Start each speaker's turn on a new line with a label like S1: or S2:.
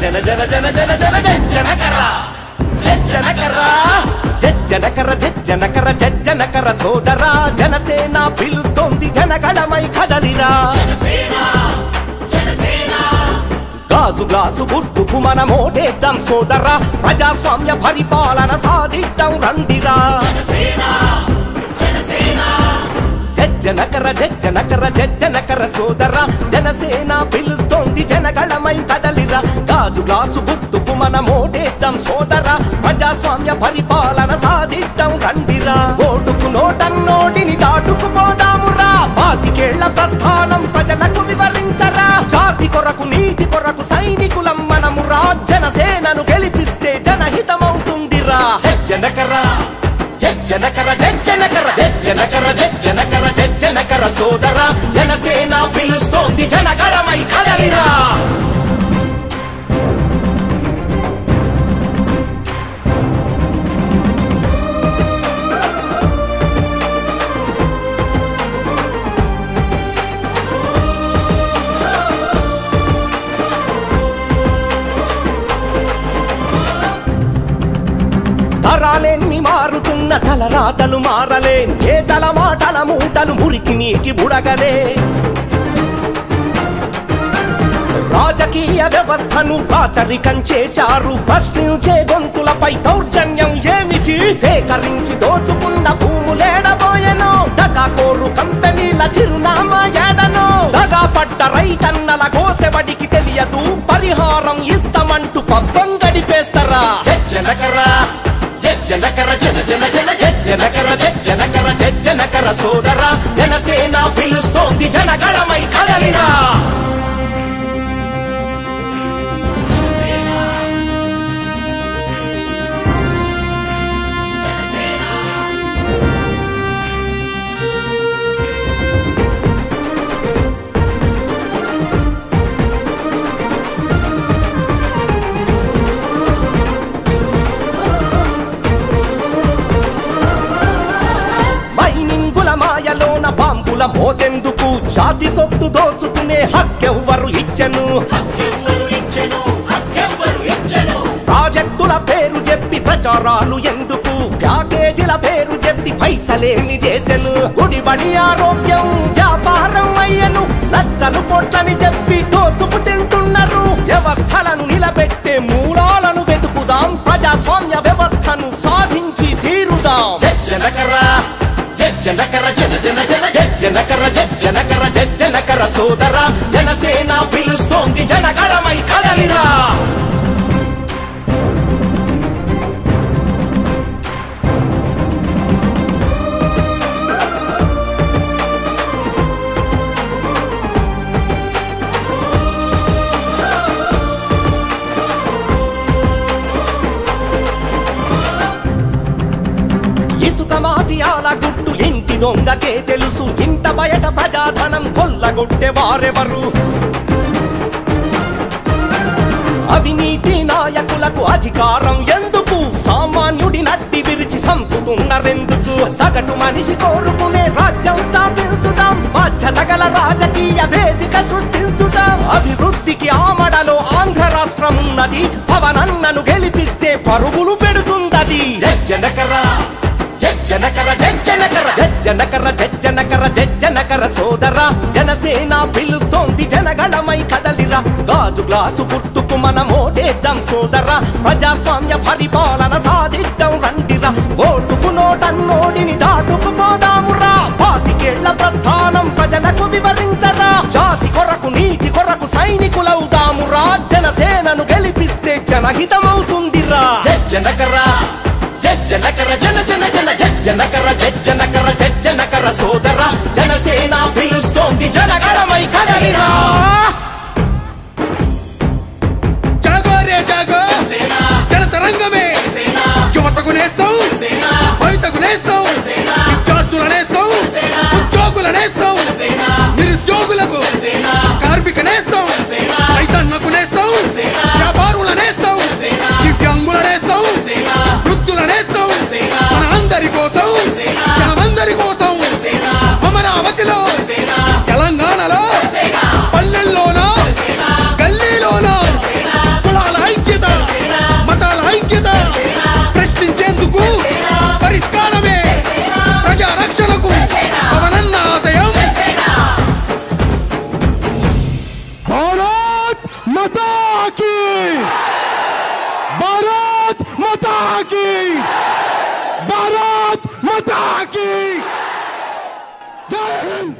S1: జన జన జన జన జన జనకర జనకర జనకర జనకర జనకర సోదరా జనసేన పిలుస్తోంది జనగళమై కదలిరా గాజు గ్లాసు గుర్తుకు మన మోటేద్దాం సోదరా ప్రజాస్వామ్య పరిపాలన సాధిద్దాం రండిరా జనకర జనకర జనకర సోదర జనసేన పిలుస్తోంది జనగళమై కదలిరా గాజు గ్లాసు గుర్తుకు మన మోటేద్దాం సోదర ప్రజాస్వామ్య పరిపాలన సాధిద్దాం రండిరా ఓటుకు నోటన్నోడిని దాటుకుపోదామురా పాతికేళ్ల ప్రస్థానం ప్రజలకు వివరించరా జాతి కొరకు నీతి కొరకు సైనికులం మనమురా జనసేనను గెలిపిస్తే జనహితమవుతుందిరా జనకరా జనకర జనకర జనకర జనకర జనకర సోదర జనసేన పిలుస్తోంది జనగళమై కదలిరా తరాలెన్ని మారుతున్న తలరాతలు మారలే ఏ తల మాటల మూటలు మురికి నీటి బుడగలే రాజకీయ వ్యవస్థను రాచరికం చేశారు ప్రశ్నించే గొంతులపై దౌర్జన్యం ఏమిటి సేకరించి దోచుకున్న భూములేడబోయెను దగాకోరు కంపెనీల చిరునామా ఏడను దగా పడ్డ రైతన్నల కోసెబడికి తెలియదు పరిహారం ఇస్తామంటూ పబ్బం గడిపేస్తారా జనకరా జనకర జన జన జన జనకర జనకర జనకర సోదర జనసేన పిలుస్తోంది జనగళమై కదలిరా మైనింగుల మాయలోన బాంబుల మోతెందుకు జాతి సొత్తు దోచుకునే హక్కెవ్వరు ఇచ్చను ప్రాజెక్టుల పేరు చెప్పి ప్రచారాలు ఎందుకు ప్యాకేజీల పేరు చెప్పి పైసలేమి చేసెను గుడిబడి ఆరోగ్యం వ్యాపారం అయ్యను లచ్చలు కొట్లని చెప్పి దోచుకు తింటున్నారు వ్యవస్థలను నిలబెట్టే మూలాలను వెతుకుదాం ప్రజాస్వామ్య వ్యవస్థను సాధించి తీరుదాం జనకరా జనకర జన జన జన జనకర జనకర జనకర సోదర జనసేన పిలుస్తోంది జనగళమై కదలిరా ఇసుక మాఫియాల గుట్టు ఇంటి దొంగకే తెలుసు ఇంట బయట ప్రజాధనం కొల్లగొట్టే వారెవరు అవినీతి నాయకులకు అధికారం ఎందుకు సామాన్యుడి నట్టి విరిచి సంపుతున్నారెందుకు సగటు మనిషి కోరుకునే రాజ్యం స్థాపించుదాం బాధ్యత గల రాజకీయ వేదిక సృష్టించుదాం అభివృద్ధికి ఆమడలో ఆంధ్ర రాష్ట్రం ఉన్నది పవనన్నను గెలిపిస్తే పరుగులు పెడుతుందది జనకరా జనకర జనకర జనకర జనకర జనకర సోదర జనసేన పిలుస్తోంది జనగళమై కదలిరా గాజు గ్లాసు గుర్తుకు మన మోటేద్దాం సోదర ప్రజాస్వామ్య పరిపాలన సాధిద్దాం రండిరా ఓటుకు నోటన్నోడిని దాటుకుపోదామురా పాతికేళ్ల ప్రస్థానం ప్రజలకు వివరించరా జాతి కొరకు నీతి కొరకు సైనికులవుదామురా జనసేనను గెలిపిస్తే జనహితమవుతుందిరా జనకరా జనకర జన జన జన జనకర జనకర జనకర సోదర జనసేన పిలుస్తోంది జనగళమై కదలిరా
S2: జాగో రే జాగో జనతరంగమే యువతకు నేస్తాం భవితకు నేస్తాం విద్యార్థుల నేస్తాం ఉద్యోగుల నేస్తాం నిరుద్యోగులకు కార్మిక నేస్తాం రైతన్నకు నేస్తాం వ్యాపారుల నేస్తాం దివ్యాంగుల నేస్తాం వృద్ధుల నేస్తాం మన అందరి కోసం జనమందరి కోసం అమరావతిలో తెలంగాణలో పల్లెల్లోన గల్లీలోన కులాల की भारत माता की भारत माता की जय हिंद